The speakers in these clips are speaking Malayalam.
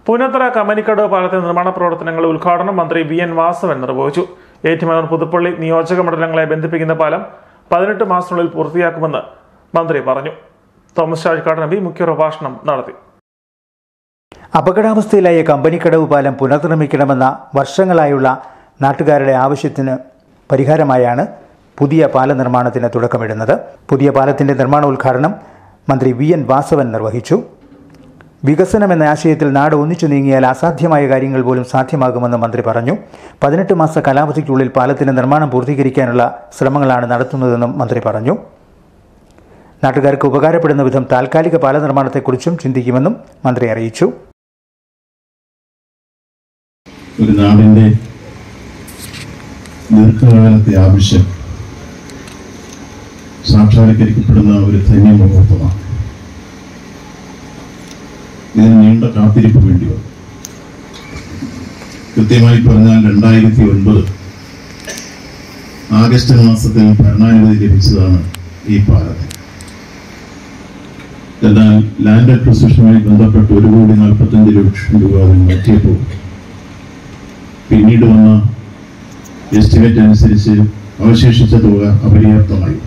പൂനത്തറ കമനിക്കടവ് പാലത്തെ നിർമ്മാണ പ്രവർത്തനങ്ങളുടെ ഉദ്ഘാടനം മന്ത്രി വി എൻ വാസവൻ നിർവഹിച്ചു ഏറ്റുമാനൂർ പുതുപ്പള്ളി നിയോജക മണ്ഡലങ്ങളെ ബന്ധിപ്പിക്കുന്ന പാലം പതിനെട്ട് മാസത്തിനുള്ളിൽ പൂർത്തിയാക്കുമെന്ന് മന്ത്രി പറഞ്ഞു തോമസ് ചാഴിക്കാട് നബി മുഖ്യപ്രഭാഷണം നടത്തി അപകടാവസ്ഥയിലായ കമ്പനിക്കടവ് പാലം പുനർനിർമ്മിക്കണമെന്ന വർഷങ്ങളായുള്ള നാട്ടുകാരുടെ ആവശ്യത്തിന് പരിഹാരമായാണ് പുതിയ പാല നിർമ്മാണത്തിന് തുടക്കമിടുന്നത് പുതിയ പാലത്തിന്റെ നിർമ്മാണ ഉദ്ഘാടനം മന്ത്രി വി എൻ വാസവൻ നിർവഹിച്ചു വികസനം എന്ന ആശയത്തിൽ നാട് ഒന്നിച്ചു നീങ്ങിയാൽ അസാധ്യമായ കാര്യങ്ങൾ പോലും സാധ്യമാകുമെന്ന് മന്ത്രി പറഞ്ഞു പതിനെട്ട് മാസ കാലാവധിക്കുള്ളിൽ പാലത്തിന്റെ നിർമ്മാണം പൂർത്തീകരിക്കാനുള്ള ശ്രമങ്ങളാണ് നടത്തുന്നതെന്നും മന്ത്രി പറഞ്ഞു നാട്ടുകാർക്ക് ഉപകാരപ്പെടുന്ന വിധം താൽക്കാലിക പാല നിർമ്മാണത്തെക്കുറിച്ചും ചിന്തിക്കുമെന്നും മന്ത്രി അറിയിച്ചു ഒരു നാടിന്റെ ദീർഘകാലത്തെ ആവശ്യം സാക്ഷാത്കരിക്കപ്പെടുന്ന ഒരു ധന്യ മുഹൂർത്തമാണ് ഇതിന് നീണ്ട കാത്തിരിപ്പ് വേണ്ടി വന്നു കൃത്യമായി പറഞ്ഞാൽ രണ്ടായിരത്തി ഒൻപത് ആഗസ്റ്റ് മാസത്തിൽ ഭരണാനുമതി ലഭിച്ചതാണ് ഈ പാലത്തിന് എന്നാൽ ലാൻഡ് അക്വസിഷനുമായി ബന്ധപ്പെട്ട് ഒരു കോടി നാൽപ്പത്തഞ്ച് ലക്ഷം രൂപ അതിന് മാറ്റിയപ്പോൾ പിന്നീട് വന്ന എസ്റ്റിമേറ്റ് അനുസരിച്ച് അവശേഷിച്ച തുക അപര്യാപ്തമായി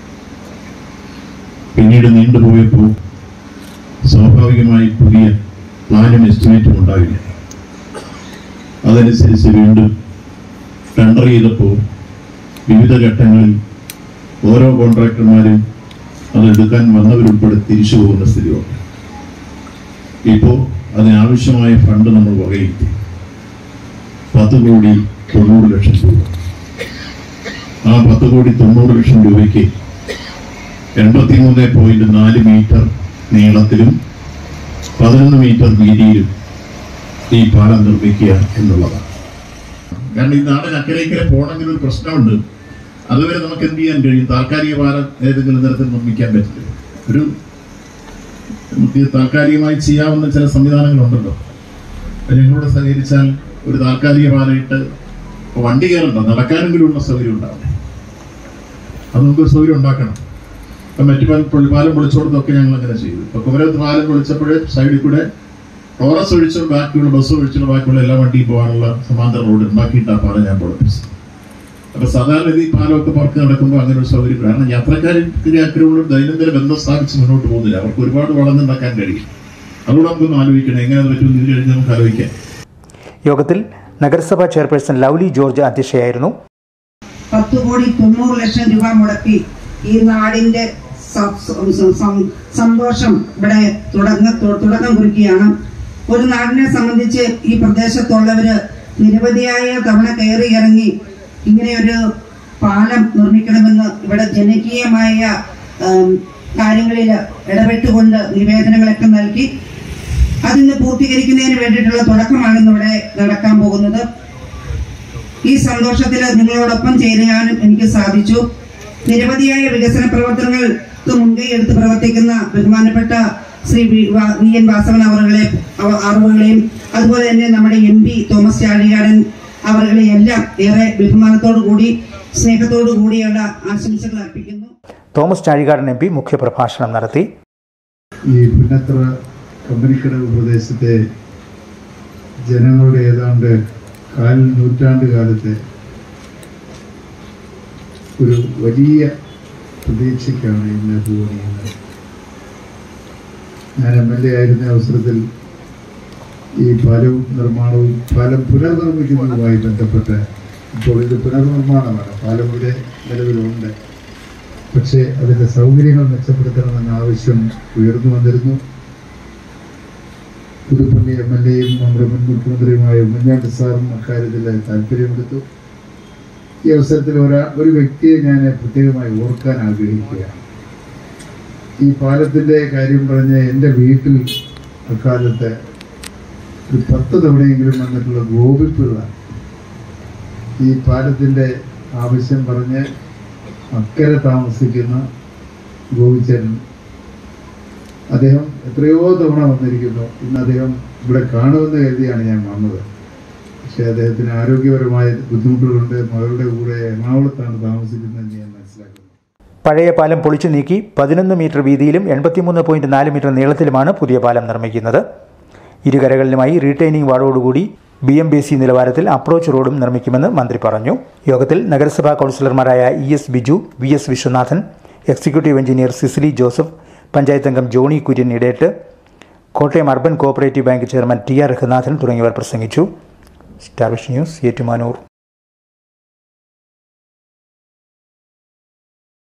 പിന്നീട് നീണ്ടുപോയപ്പോൾ സ്വാഭാവികമായി പുതിയ പ്ലാനും എസ്റ്റിമേറ്റും ഉണ്ടാവില്ല അതനുസരിച്ച് വീണ്ടും ടെൻഡർ ചെയ്തപ്പോൾ വിവിധ ഘട്ടങ്ങളിൽ ഓരോ കോൺട്രാക്ടർമാരും അതെടുക്കാൻ വന്നവരുൾപ്പെടെ തിരിച്ചു പോകുന്ന സ്ഥിതി വന്നു ഇപ്പോൾ അതിനാവശ്യമായ ഫണ്ട് നമ്മൾ വകയിരുത്തി പത്ത് കോടി തൊണ്ണൂറ് ലക്ഷം രൂപ ആ പത്ത് കോടി തൊണ്ണൂറ് ലക്ഷം രൂപയ്ക്ക് എൺപത്തിമൂന്ന് പോയിന്റ് നാല് മീറ്റർ നീളത്തിലും പതിനൊന്ന് മീറ്റർ വീതിയിലും ഈ പാലം നിർമ്മിക്കുക എന്നുള്ളതാണ് കാരണം ഈ നാടിന് അക്കരയ്ക്കരെ പോകണമെങ്കിൽ ഒരു പ്രശ്നമുണ്ട് അതുവരെ നമുക്ക് എന്ത് ചെയ്യാൻ കഴിയും താൽക്കാലിക പാലം ഏതെങ്കിലും തരത്തിൽ നിർമ്മിക്കാൻ പറ്റില്ല ഒരു നമുക്ക് താൽക്കാലികമായി ചെയ്യാവുന്ന ചില സംവിധാനങ്ങളുണ്ടല്ലോ അപ്പൊ ഞങ്ങളോട് സഹകരിച്ചാൽ ഒരു താൽക്കാലിക പാലയിട്ട് ഇപ്പൊ വണ്ടി കയറണ്ട നടക്കാനെങ്കിലും ഉള്ള സൗകര്യം ഉണ്ടാവും അത് നമുക്ക് സൗകര്യം ഉണ്ടാക്കണം ഇപ്പൊ മറ്റു പാലം പൊളി- പാലം പൊളിച്ചോടത്തൊക്കെ ഞങ്ങൾ അങ്ങനെ ചെയ്തു ഇപ്പൊ കുമരത്ത് പാലം പൊളിച്ചപ്പോഴേ സൈഡിൽ കൂടെ ടോറസ് ഒഴിച്ചും ബാക്കിയുള്ള ബസ് ഒഴിച്ചുള്ള ബാക്കിയുള്ള എല്ലാ വണ്ടിയും പോകാനുള്ള സമാന്തര റോഡ് ഉണ്ടാക്കിയിട്ടാണ് പാലം ഞാൻ പൊളിപ്പിച്ചത് അപ്പൊ സാധാരണ ഈ പാലമൊക്കെ പുറത്ത് നടക്കുമ്പോൾ അങ്ങനെ ഒരു സൗകര്യം കാരണം യാത്രക്കാർക്ക് അക്കരമുള്ള ദൈനംദിന ബന്ധം സ്ഥാപിച്ച് മുന്നോട്ട് പോകുന്നില്ല അവർക്ക് ഒരുപാട് വളർന്നുണ്ടാക്കാൻ കഴിയും അതുകൂടെ നമുക്കൊന്ന് ആലോചിക്കണം എങ്ങനെ അത് പറ്റുമെന്ന് ഇത് കഴിഞ്ഞ് നമുക്ക് ആലോചിക്കാം യോഗത്തിൽ നഗരസഭാ ചെയർപേഴ്സൺ ലൗലി ജോർജ് അധ്യക്ഷയായിരുന്നു പത്ത് കോടി തൊണ്ണൂറ് ലക്ഷം രൂപ മുടക്കി ഈ നാടിന്റെ സ- സ- സം- സന്തോഷം ഇവിടെ തുടങ്ങ തു- തുടക്കം കുറിക്കുകയാണ് ഒരു നാടിനെ സംബന്ധിച്ച് ഈ പ്രദേശത്തുള്ളവര് നിരവധിയായ തവണ കയറി ഇറങ്ങി ഇങ്ങനെയൊരു പാലം നിർമ്മിക്കണമെന്ന് ഇവിടെ ജനകീയമായ കാര്യങ്ങളിൽ ഇടപെട്ടുകൊണ്ട് നിവേദനങ്ങളൊക്കെ നൽകി അതിന്ന് പൂർത്തീകരിക്കുന്നതിന് വേണ്ടിയിട്ടുള്ള തുടക്കമാണ് ഇന്നിവിടെ നടക്കാൻ പോകുന്നത് ഈ സന്തോഷത്തിൽ നിങ്ങളോടൊപ്പം ചേരാനും എനിക്ക് സാധിച്ചു നിരവധിയായ വികസന പ്രവർത്തനങ്ങൾക്ക് മുൻകൈ എടുത്ത് പ്രവർത്തിക്കുന്ന ബഹുമാനപ്പെട്ട ശ്രീ വി- വാ- വി എൻ വാസവൻ അവറുകളെ അവ- അവറുകളെയും അതുപോലെ തന്നെ നമ്മുടെ എം പി തോമസ് ചാഴികാടൻ അവറുകളെ എല്ലാം ഏറെ ബഹുമാനത്തോടു കൂടി സ്നേഹത്തോടു കൂടിയുള്ള ആശംസകൾ അർപ്പിക്കുന്നു തോമസ് ചാഴികാടൻ എം പി മുഖ്യപ്രഭാഷണം നടത്തി ഈ പുന്നത്ര കമ്പനിക്കടവ് പ്രദേശത്തെ ജനങ്ങളുടെ ഏതാണ്ട് കാൽ നൂറ്റാണ്ട് കാലത്തെ ഒരു വലിയ പ്രതീക്ഷയ്ക്കാണ് ഇന്ന് പൂവണിയുന്നത് ഞാൻ എം എൽ എ ആയിരുന്ന അവസരത്തിൽ ഈ പാലവും നിർമ്മാണവും പാലം പുനർനിർമ്മിക്കുന്നതുമായി ബന്ധപ്പെട്ട് ഇപ്പോൾ ഇത് പുനർനിർമ്മാണമാണ് പാലം ഇവിടെ നിലവിലുണ്ട് പക്ഷേ അതിൻ്റെ സൗകര്യങ്ങൾ മെച്ചപ്പെടുത്തണമെന്ന ആവശ്യം ഉയർന്നു വന്നിരുന്നു പുതുപ്പള്ളി എം എൽ എയും നമ്മുടെ മുൻ മുഖ്യമന്ത്രിയുമായ ഉമ്മൻചാണ്ടി സാറും അക്കാര്യത്തിൽ താല്പര്യമെടുത്തു ഈ അവസരത്തിൽ ഒരാ ഒരു വ്യക്തിയെ ഞാൻ പ്രത്യേകമായി ഓർക്കാൻ ആഗ്രഹിക്കുകയാണ് ഈ പാലത്തിൻ്റെ കാര്യം പറഞ്ഞ് എൻ്റെ വീട്ടിൽ അക്കാലത്ത് ഒരു പത്ത് തവണയെങ്കിലും വന്നിട്ടുള്ള ഗോപിപ്പിള്ള ഈ പാലത്തിൻ്റെ ആവശ്യം പറഞ്ഞ് അക്കരെ താമസിക്കുന്ന ഗോപിച്ചേരൻ അദ്ദേഹം എത്രയോ തവണ വന്നിരിക്കുന്നു ഇന്ന് അദ്ദേഹം ഇവിടെ കാണുമെന്ന് കരുതിയാണ് ഞാൻ വന്നത് പക്ഷേ അദ്ദേഹത്തിന് ആരോഗ്യപരമായ ബുദ്ധിമുട്ടുകളുണ്ട് മകളുടെ കൂടെ എറണാകുളത്താണ് താമസിക്കുന്നതെന്ന് ഞാൻ മനസ്സിലാക്കുന്നു പഴയ പാലം പൊളിച്ചു നീക്കി പതിനൊന്ന് മീറ്റർ വീതിയിലും എൺപത്തിമൂന്ന് പോയിന്റ് നാല് മീറ്റർ നീളത്തിലുമാണ് പുതിയ പാലം നിർമ്മിക്കുന്നത് ഇരുകരകളിലുമായി റീറ്റെയിനിങ് വാർഡോടുകൂടി ബി എം ബി സി നിലവാരത്തിൽ അപ്രോച്ച് റോഡും നിർമ്മിക്കുമെന്ന് മന്ത്രി പറഞ്ഞു യോഗത്തിൽ നഗരസഭാ കൗൺസിലർമാരായ E S Biju V S Viswanathan executive engineer Cicily Joseph panchayat അംഗം ജോണി കുര്യൻ ഇടേറ്റ് Kottayam urban cooperative bank chairman T R Raghunathan തുടങ്ങിയവർ പ്രസംഗിച്ചു സ്റ്റാർ വിഷൻ ന്യൂസ് ഏറ്റുമാനൂർ